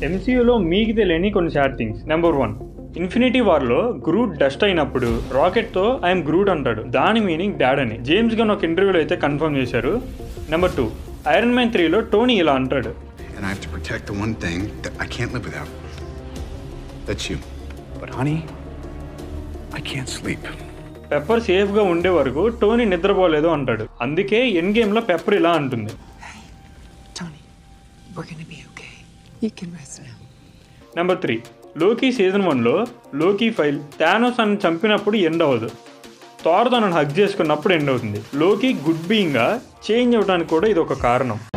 ఎంసీయూలో మీకు తెలియని కొన్ని short things number one infinity వార్లో గ్రూట్ డస్ట్ అయినప్పుడు రాకెట్తో ఐఎమ్ గ్రూట్ అంటాడు దాని మీనింగ్ డాడ్ అని జేమ్స్ గన్ ఒక ఇంటర్వ్యూలో అయితే కన్ఫర్మ్ చేశారు నెంబర్ టూ ఐరన్ మ్యాన్ త్రీలో టోనీ ఇలా అంటాడు And I have to protect the one thing that I can't live without. That's you. But honey, I can't sleep. Pepper సేఫ్గా ఉండే వరకు టోనీ నిద్రపోలేదు అంటాడు అందుకే ఎన్ గేమ్లో పెప్పర్ ఇలా అంటుంది Tony, we're gonna be okay. You can rest now. Number three Loki season వన్లో లోకీ ఫైల్ థానోస్ అని చంపినప్పుడు ఎండ్ అవ్వదు థార్ తనను హగ్ చేసుకున్నప్పుడు ఎండ్ అవుతుంది లోకీ గుడ్ బీయింగ్గా చేంజ్ అవ్వడానికి కూడా ఇది ఒక కారణం